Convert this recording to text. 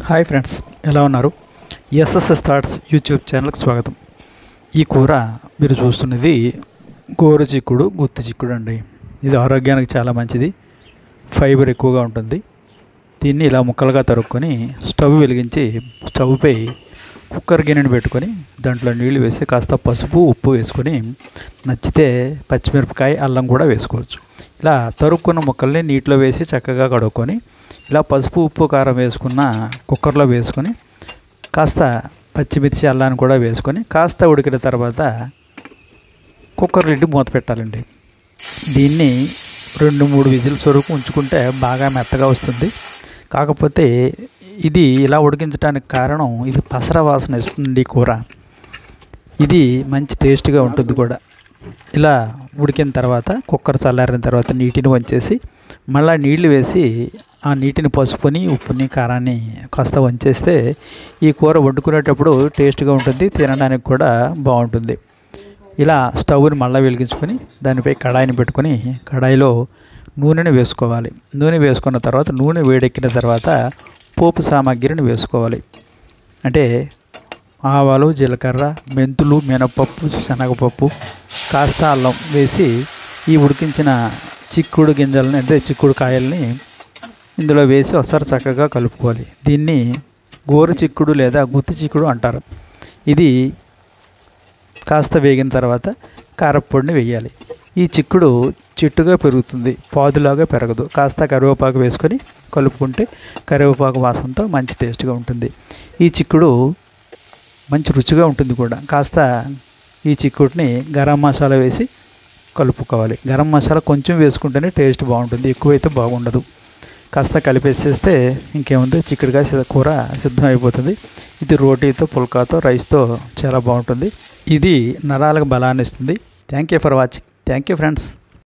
hi friends ఎలా ఉన్నారు SSS thoughts YouTube ఛానల్కి స్వాగతం ఈ కూర మీరు చూస్తున్నది గోరు చిక్కుడు గుత్తి చిక్కుడు అండి ఇది ఆరోగ్యానికి చాలా మంచిది ఫైబర్ ఎక్కువగా ఉంటుంది దీన్ని ఇలా ముక్కలుగా తరుక్కొని స్టవ్ వెలిగించి స్టవ్పై కుక్కర్ గిన్నెని పెట్టుకొని దాంట్లో నీళ్లు వేసి కాస్త పసుపు ఉప్పు వేసుకొని నచ్చితే పచ్చిమిరపకాయ అల్లం కూడా వేసుకోవచ్చు ఇలా తరుక్కున్న ముక్కల్ని నీటిలో వేసి చక్కగా కడుక్కొని ఇలా పసుపు ఉప్పు కారం వేసుకున్న కుక్కర్లో వేసుకొని కాస్త పచ్చిమిర్చి అల్లాన్ని కూడా వేసుకొని కాస్త ఉడికిన తర్వాత కుక్కర్ లిడ్ మూత పెట్టాలండి దీన్ని రెండు మూడు విజిల్స్ వరకు ఉంచుకుంటే బాగా మెత్తగా వస్తుంది కాకపోతే ఇది ఇలా ఉడికించడానికి కారణం ఇది పసర వాసన ఇస్తుంది ఈ కూర ఇది మంచి టేస్ట్గా ఉంటుంది కూడా ఇలా ఉడికిన తర్వాత కుక్కర్ చల్లారిన తర్వాత నీటిని వంచేసి మళ్ళీ నీళ్లు వేసి ఆ నీటిని పసుపుని ఉప్పుని కారాన్ని కాస్త వంచేస్తే ఈ కూర వండుకునేటప్పుడు టేస్ట్గా ఉంటుంది తినడానికి కూడా బాగుంటుంది ఇలా స్టవ్ని మళ్ళీ వెలిగించుకొని దానిపై కడాయిని పెట్టుకొని కడాయిలో నూనెని వేసుకోవాలి నూనె వేసుకున్న తర్వాత నూనె వేడెక్కిన తర్వాత పోపు సామాగ్రిని వేసుకోవాలి అంటే ఆవాలు జీలకర్ర మెంతులు మినపప్పు శనగపప్పు కాస్త అల్లం వేసి ఈ ఉడికించిన చిక్కుడు గింజలని అంటే చిక్కుడు కాయల్ని ఇందులో వేసి ఒకసారి చక్కగా కలుపుకోవాలి దీన్ని గోరు చిక్కుడు లేదా గుత్తి చిక్కుడు అంటారు ఇది కాస్త వేగిన తర్వాత కారప్పొడిని వేయాలి ఈ చిక్కుడు చెట్టుగా పెరుగుతుంది పాదులాగా పెరగదు కాస్త కరివేపాకు వేసుకొని కలుపుకుంటే కరివేపాకు వాసనతో మంచి టేస్ట్గా ఉంటుంది ఈ చిక్కుడు మంచి రుచిగా ఉంటుంది కూడా కాస్త ఈ చిక్కుడిని గరం మసాలా వేసి కలుపుకోవాలి గరం మసాలా కొంచెం వేసుకుంటేనే టేస్ట్ బాగుంటుంది ఎక్కువైతే బాగుండదు కాస్త కలిపేసేస్తే ఇంకేముంది చిక్కుడుగా కూర సిద్ధం అయిపోతుంది ఇది రోటీతో పుల్కాతో రైస్తో చాలా బాగుంటుంది ఇది నరాలకు బలాన్ని ఇస్తుంది thank you for watching thank you friends